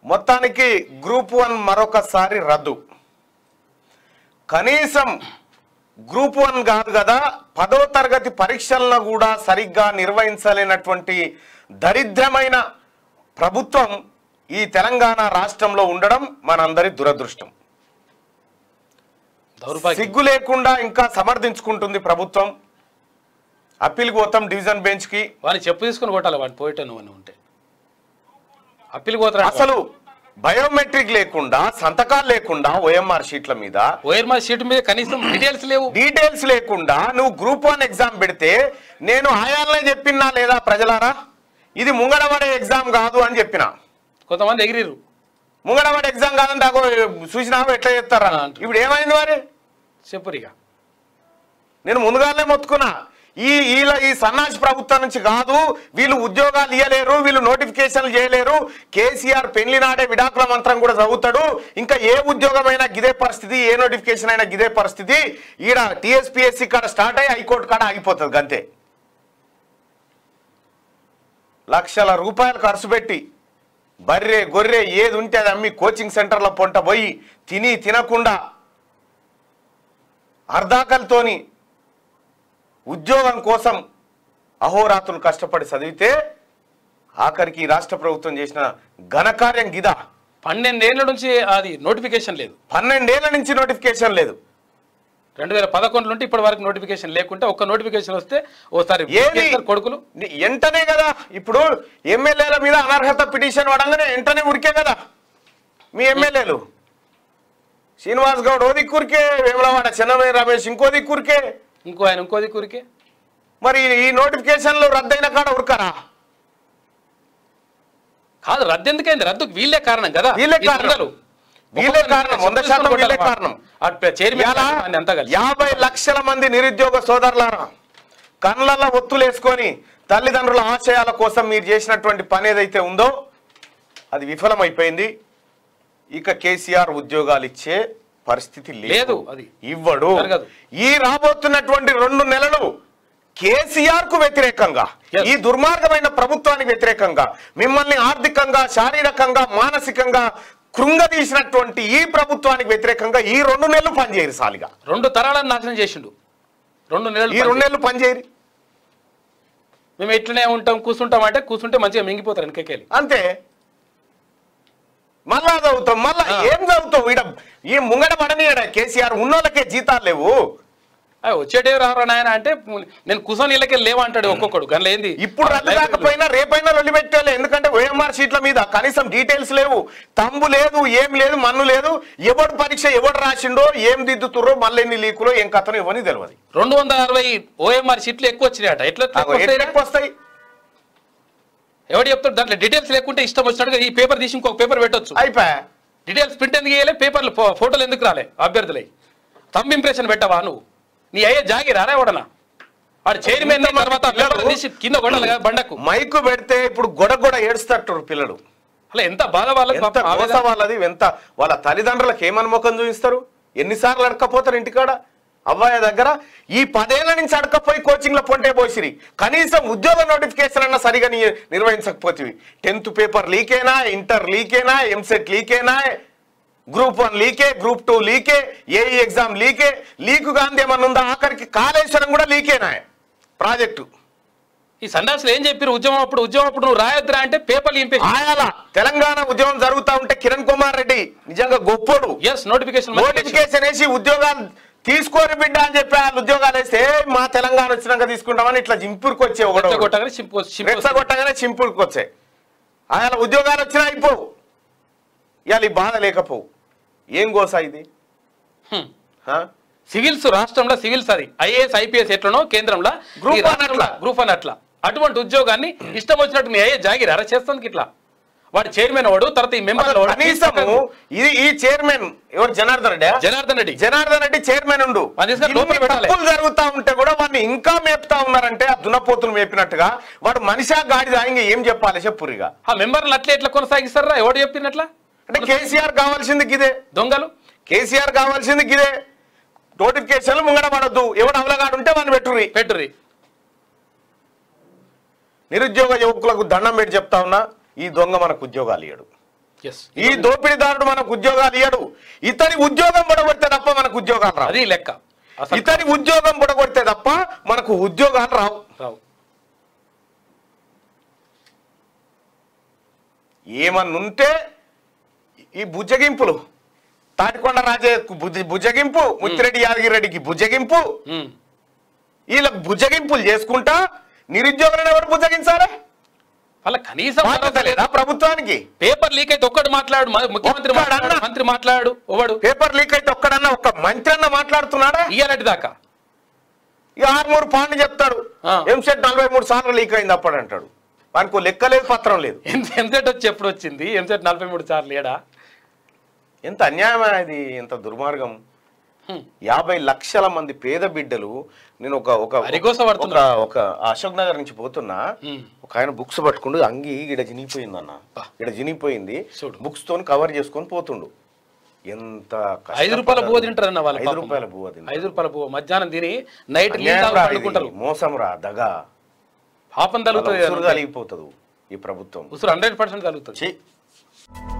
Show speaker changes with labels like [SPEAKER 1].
[SPEAKER 1] మొత్తానికి group one మరొకసారి రద్దు కనీసం గ్రూప్ వన్ కాదు కదా పదో తరగతి పరీక్షలను కూడా సరిగ్గా నిర్వహించలేనటువంటి దరిద్రమైన ప్రభుత్వం ఈ తెలంగాణ రాష్ట్రంలో ఉండడం మనందరి దురదృష్టం
[SPEAKER 2] దౌర్భాగ్యం
[SPEAKER 1] సిగ్గు లేకుండా ఇంకా సమర్థించుకుంటుంది ప్రభుత్వం అప్పీల్కి పోతాం డివిజన్ బెంచ్కి
[SPEAKER 2] వాడిని చెప్పు తీసుకుని కొట్టాలి వాడిని పోయేట నువ్వు అని ఉంటే అప్పీల్ పోతారా
[SPEAKER 1] అసలు బయోమెట్రిక్ లేకుండా సంతకాలు లేకుండా ఓఎంఆర్ షీట్ల మీద
[SPEAKER 2] ఓఎర్మా షీట్ మీద కనీసం డీటెయిల్స్ లేవు
[SPEAKER 1] డీటెయిల్స్ లేకుండా నువ్వు గ్రూప్ వన్ ఎగ్జామ్ పెడితే నేను ఆయాలనే చెప్పినా లేదా ప్రజలారా ఇది ముంగడబడే ఎగ్జామ్ కాదు అని చెప్పిన
[SPEAKER 2] కొంతమంది ఎగిరిరు
[SPEAKER 1] ముంగడబడే ఎగ్జామ్ కాదంటే అగో చూసినావు ఎట్లా చెప్తారా
[SPEAKER 2] ఆ, అంటారు.
[SPEAKER 1] ఇప్పుడు ఏమైంది మరి
[SPEAKER 2] చెప్పురిగా
[SPEAKER 1] నేను ముందుగానే మొత్తుకున్నా ఈ వీళ్ళ ఈ సన్నాసి ప్రభుత్వం నుంచి కాదు వీళ్ళు ఉద్యోగాలు ఇవ్వలేరు వీళ్ళు నోటిఫికేషన్లు చేయలేరు కేసీఆర్ పెళ్లి నాడే విడాకుల మంత్రం కూడా చదువుతాడు ఇంకా ఏ ఉద్యోగమైనా గిదే పరిస్థితి ఏ నోటిఫికేషన్ అయినా గిదే పరిస్థితి ఈడ టీఎస్పీఎస్సీ కాడ స్టార్ట్ అయ్యి హైకోర్టు కాడ ఆగిపోతుంది గంతే లక్షల రూపాయలు ఖర్చు పెట్టి బర్రె గొర్రె ఏది ఉంటే అది అమ్మి కోచింగ్ సెంటర్ల పొంట పోయి తిని తినకుండా అర్ధాకలతోని ఉద్యోగం కోసం అహోరాత్రులు కష్టపడి చదివితే ఆఖరికి ఈ రాష్ట్ర ప్రభుత్వం చేసిన ఘనకార్యం గిదా
[SPEAKER 2] పన్నెండేళ్ల నుంచి అది నోటిఫికేషన్ లేదు
[SPEAKER 1] పన్నెండేళ్ల నుంచి నోటిఫికేషన్ లేదు
[SPEAKER 2] రెండు వేల పదకొండు నుండి ఇప్పటి వరకు నోటిఫికేషన్ లేకుంటే ఒక్క నోటిఫికేషన్ వస్తే ఓసారి
[SPEAKER 1] ఏది
[SPEAKER 2] చేస్తారు కొడుకులు
[SPEAKER 1] ని- వెంటనే కదా ఇప్పుడు ఎమ్మెల్యేల మీద అనర్హత పిటిషన్ పడంగానే వెంటనే ఉరికే కదా మీ ఎమ్మెల్యేలు శ్రీనివాస్ గౌడ్ ఓ దిక్కురికే వేములవాడ చెన్నమయ్య రమేష్ ఇంకో దిక్కురికే
[SPEAKER 2] ఇంకో ఆయన ఇంకో దిక్కురికే
[SPEAKER 1] మరి ఈ నోటిఫికేషన్లు రద్దయిన కాడ ఉరకరా
[SPEAKER 2] కాదు రద్దు ఎందుకైంది రద్దుకు వీళ్ళే కారణం కదా
[SPEAKER 1] వీళ్ళే
[SPEAKER 2] ఈ
[SPEAKER 1] కారణం.
[SPEAKER 2] దొంగలు.
[SPEAKER 1] వీళ్ళే
[SPEAKER 2] ఒక్కొక్కరిని
[SPEAKER 1] కారణం. వంద
[SPEAKER 2] చెప్పు
[SPEAKER 1] శాతం
[SPEAKER 2] తీసుకొని
[SPEAKER 1] వీళ్ళే
[SPEAKER 2] కొట్టాలి.
[SPEAKER 1] కారణం.
[SPEAKER 2] అటు చైర్మన్
[SPEAKER 1] ఇవాళ
[SPEAKER 2] కానీ అంతా కలిసి
[SPEAKER 1] యాభై లక్షల మంది నిరుద్యోగ సోదరులారా కళ్ళల్లో ఒత్తులేసుకొని తల్లిదండ్రుల ఆశయాల కోసం మీరు చేసినటువంటి పని ఏదైతే ఉందో అది విఫలమైపోయింది ఇక కేసీఆర్ ఉద్యోగాలు ఇచ్చే పరిస్థితి
[SPEAKER 2] లేదు, అది.
[SPEAKER 1] ఇవ్వడు
[SPEAKER 2] జరగదు.
[SPEAKER 1] ఈ రాబోతున్నటువంటి రెండు నెలలు కేసీఆర్ కు వ్యతిరేకంగా
[SPEAKER 2] Yes.
[SPEAKER 1] ఈ దుర్మార్గమైన ప్రభుత్వానికి వ్యతిరేకంగా మిమ్మల్ని ఆర్థికంగా శారీరకంగా మానసికంగా కృంగదీసినటువంటి ఈ ప్రభుత్వానికి వ్యతిరేకంగా ఈ రెండు నెలలు పనిచేయరు సాలిగా
[SPEAKER 2] రెండు తరాలను నాశనం చేసిండు రెండు నెలలు
[SPEAKER 1] ఈ రెండు నెలలు పనిచేయరు
[SPEAKER 2] మేము ఎట్లనే ఉంటాం కూర్చుంటాం అంటే కూర్చుంటే మంచిగా మింగిపోతారు వెనకెళ్ళి
[SPEAKER 1] అంతే మళ్ళా చదువుతాం మళ్ళా
[SPEAKER 2] ఆ.
[SPEAKER 1] ఏం చదువుతావు ఈడ ఈ ముంగడ పడనీయడ కేసీఆర్ ఉన్నోళ్ళకే జీతాలు లేవు
[SPEAKER 2] వచ్చేటే రారా నాయన అంటే నేను కూర్చొని ఇళ్ళకి లేవంటాడు ఒక్కొక్కడు గన్లో ఏంది
[SPEAKER 1] ఇప్పుడు రద్దు కాకపోయినా రేపైనా రొల్లి పెట్టాలి ఎందుకంటే ఓఎంఆర్ షీట్ల మీద కనీసం డీటెయిల్స్ లేవు తంబు లేదు ఏం లేదు మన్ను లేదు ఎవడు పరీక్ష ఎవడు రాసిండో ఏం దిద్దుతుర్రో మళ్ళీ ఎన్ని లీకులో ఏం కథనో ఇవ్వని తెలియదు
[SPEAKER 2] రెండు వందల అరవై ఓఎంఆర్ సీట్లు ఎక్కువ వచ్చినాయట ఎట్లా ఎట్లా
[SPEAKER 1] అగో,
[SPEAKER 2] వస్తాయిరా?
[SPEAKER 1] ఎట్లెక్కువ వస్తాయి
[SPEAKER 2] ఎవడు చెప్తాడు దాంట్లో డీటెయిల్స్ లేకుంటే ఇష్టం వచ్చినట్టుగా ఈ పేపర్ తీసి ఇంకొక పేపర్ పెట్టొచ్చు
[SPEAKER 1] అయిపోయా
[SPEAKER 2] డీటెయిల్స్ ప్రింట్ ఎందుకు వేయలే పేపర్లు ఫో- ఫోటోలు ఎందుకు రాలే అభ్యర్థులై తమ్ ఇంప్రెషన్ పెట్టవా నువ్వు నీ అయ్యే జాగి రారా ఎవడనా వాడు చైర్మన్ అయిన తర్వాత ఆ పేపర్ తీసి కింద కొట్టాలి కదా బండకు
[SPEAKER 1] మైకు పెడితే ఇప్పుడు గొడ గొడ ఏడుస్తట్టు పిల్లలు
[SPEAKER 2] అలా ఎంత బాధ వాళ్ళకి
[SPEAKER 1] ఎంత
[SPEAKER 2] పాపం
[SPEAKER 1] మోస
[SPEAKER 2] ఆవేదన.
[SPEAKER 1] వాళ్ళది ఎంత వాళ్ళ తల్లిదండ్రులకు ఏమని ముఖం చూపిస్తారు ఎన్నిసార్లు అడకపోతారు ఇంటికాడ అవ్వాయ దగ్గర ఈ పదేళ్ల నుంచి అడకపోయి కోచింగ్ లో పొంటే పోసిరి కనీసం ఉద్యోగ నోటిఫికేషన్ అన్న సరిగా ని- నిర్వహించకపోతివి టెన్త్ పేపర్ లీకేనా ఇంటర్ లీకేనా ఎంసెట్ లీకేనా గ్రూప్ వన్ లీకే గ్రూప్ టూ లీకే ఏఈ ఎగ్జామ్ లీకే లీకు గాంధీ ఏమన్నా ఉందా ఆఖరికి కాళేశ్వరం కూడా లీకేనా ప్రాజెక్టు
[SPEAKER 2] ఈ సండాసులు ఏం చెప్పారు ఉద్యమం అప్పుడు ఉద్యమం అప్పుడు నువ్వు రాయొద్దురా అంటే పేపర్లు ఇంపేసి
[SPEAKER 1] ఆయాల తెలంగాణ ఉద్యమం జరుగుతా ఉంటే కిరణ్ కుమార్ రెడ్డి నిజంగా గొప్పోడు
[SPEAKER 2] ఎస్ నోటిఫికేషన్
[SPEAKER 1] నోటిఫికేషన్ వేసి ఉద్యోగాలు తీసుకోరు బిడ్డ అని చెప్పి వాళ్ళు ఉద్యోగాలు వేస్తే "ఏ, మా తెలంగాణ వచ్చినాక తీసుకుంటామని ఇట్లా జింపురికి వచ్చే ఒకడు
[SPEAKER 2] కొట్టగానే చింపు చింపు
[SPEAKER 1] రెచ్చగొట్టగానే చింపురికి వచ్చాయి ఆయన ఉద్యోగాలు వచ్చినా అయిపోవు ఇవాళ ఈ బాధ లేకపోవు ఏం గోసా ఇది
[SPEAKER 2] హ్మ్.
[SPEAKER 1] హా?
[SPEAKER 2] సివిల్స్ రాష్ట్రంలో సివిల్స్ అది ఐఏఎస్ ఐపీఎస్ ఎట్లనో కేంద్రంలో
[SPEAKER 1] Group
[SPEAKER 2] ఈ
[SPEAKER 1] one
[SPEAKER 2] రాష్ట్రంలో
[SPEAKER 1] అట్లా.
[SPEAKER 2] గ్రూప్ అని అట్లా అటువంటి ఉద్యోగాన్ని ఇష్టం వచ్చినట్టు మీ అయ్యే జాగిరి అరెస్ట్ చేస్తానికి ఇట్లా వాడు చైర్మన్ వాడు తర్వాత ఈ మెంబర్
[SPEAKER 1] అసలు కనీసము ఇది ఈ చైర్మన్ ఎవరు జనార్దన్ రెడ్డి
[SPEAKER 2] జనార్దన్ రెడ్డి
[SPEAKER 1] జనార్దన్ రెడ్డి చైర్మన్ ఉండు
[SPEAKER 2] వాడిని తీసుకొని లోపల
[SPEAKER 1] ఇన్ని
[SPEAKER 2] పెట్టాలి.
[SPEAKER 1] తప్పులు జరుగుతా ఉంటే కూడా వాడిని ఇంకా మేపుతా ఉన్నారంటే ఆ దున్నపోతులు మేపినట్టుగా వాడు మనిషా గాడిద ఇంకా ఏం చెప్పాలి చెప్పురిగా
[SPEAKER 2] ఆ మెంబర్లు అట్లా ఎట్లా కొనసాగిస్తారా ఎవడు చెప్పినట్లా
[SPEAKER 1] అంటే కేసీఆర్ కావాల్సింది గిదే
[SPEAKER 2] దొంగలు
[SPEAKER 1] కేసీఆర్ కావాల్సింది గిదే నోటిఫికేషన్లు ముంగడ పడద్దు ఎవడు అవలగాడు ఉంటే వాడిని పెట్టుర్రి
[SPEAKER 2] పెట్టుర్రి
[SPEAKER 1] నిరుద్యోగ యువకులకు దండం పెట్టి చెప్తా ఉన్నా ఈ దొంగ మనకు ఉద్యోగాలు ఇయ్యడు
[SPEAKER 2] ఎస్
[SPEAKER 1] ఈ దోపిడీదారుడు మనకు ఉద్యోగాలు ఇయ్యడు ఇతని ఉద్యోగం పడగొడితే తప్ప మనకు ఉద్యోగాలు రావు
[SPEAKER 2] అది లెక్క అసలు
[SPEAKER 1] ఇతని ఉద్యోగం పడగొడితే తప్ప మనకు ఉద్యోగాలు రావు
[SPEAKER 2] రావు
[SPEAKER 1] ఏమన్నుంటే ఈ బుజ్జగింపులు తాటికొండ రాజే బుజ్జ- బుజ్జగింపు ముత్తిరెడ్డి యాదగిరెడ్డికి బుజ్జగింపు
[SPEAKER 2] ఉమ్.
[SPEAKER 1] వీళ్ళకి బుజ్జగింపులు చేసుకుంటా నిరుద్యోగులను ఎవరు బుజ్జగించాలి
[SPEAKER 2] వాళ్ళ కనీసం
[SPEAKER 1] బాధ్యత లేదా ప్రభుత్వానికి
[SPEAKER 2] పేపర్ లీక్ అయితే ఒక్కడు మాట్లాడు మ- ముఖ్యమంత్రి
[SPEAKER 1] ఒక్కడన్నా?
[SPEAKER 2] మాట్లాడు మంత్రి మాట్లాడు ఒకడు
[SPEAKER 1] పేపర్ లీక్ అయితే ఒక్కడన్నా ఒక్క మంత్రి అన్న మాట్లాడుతున్నాడా
[SPEAKER 2] ఇయ్యాలటి దాకా
[SPEAKER 1] ఈ ఆరుమూరు పాండు చెప్తాడు
[SPEAKER 2] ఆ.
[SPEAKER 1] ఎంసెట్ నలభై మూడు సార్లు లీక్ అయింది అప్పుడు అంటాడు వానికి ఓ లెక్క లేదు పత్రం లేదు
[SPEAKER 2] ఎంత ఎంసెట్ వచ్చి ఎప్పుడు వచ్చింది ఎంసెట్ నలభై మూడు సార్లు ఏడా
[SPEAKER 1] ఎంత అన్యాయం ఇది ఎంత దుర్మార్గం
[SPEAKER 2] హ్మ్.
[SPEAKER 1] యాభై లక్షల మంది పేద బిడ్డలు నేను ఒక ఒక
[SPEAKER 2] అరిగోస
[SPEAKER 1] ఒక
[SPEAKER 2] పడుతున్నా.
[SPEAKER 1] ఒక అశోక్ నగర్ నుంచి పోతున్నా
[SPEAKER 2] హ్మ్.
[SPEAKER 1] ఒక ఆయన బుక్స్ పట్టుకుండు అంగి ఈడ జినిగిపోయింది అన్న
[SPEAKER 2] బా.
[SPEAKER 1] ఈడ జినిగిపోయింది
[SPEAKER 2] చూడు.
[SPEAKER 1] బుక్స్ తోని కవర్ చేసుకొని పోతుండు ఎంత
[SPEAKER 2] ఐదు రూపాయల బువ్వ తింటారన్న వాళ్ళు
[SPEAKER 1] ఐదు
[SPEAKER 2] పాపం.
[SPEAKER 1] రూపాయల బువ్వ తింటారు.
[SPEAKER 2] ఐదు రూపాయల బువ్వ మధ్యాహ్నం తిని నైట్
[SPEAKER 1] అన్యాయం రా ఇది.
[SPEAKER 2] పండుకుంటారు
[SPEAKER 1] మోసం రా దగా
[SPEAKER 2] పాపం తగులుతుంది
[SPEAKER 1] కలిగిపోతుంది ఈ ప్రభుత్వం
[SPEAKER 2] ఉసురు హండ్రెడ్ పర్సెంట్ తగులుతుంది
[SPEAKER 1] ఛీ.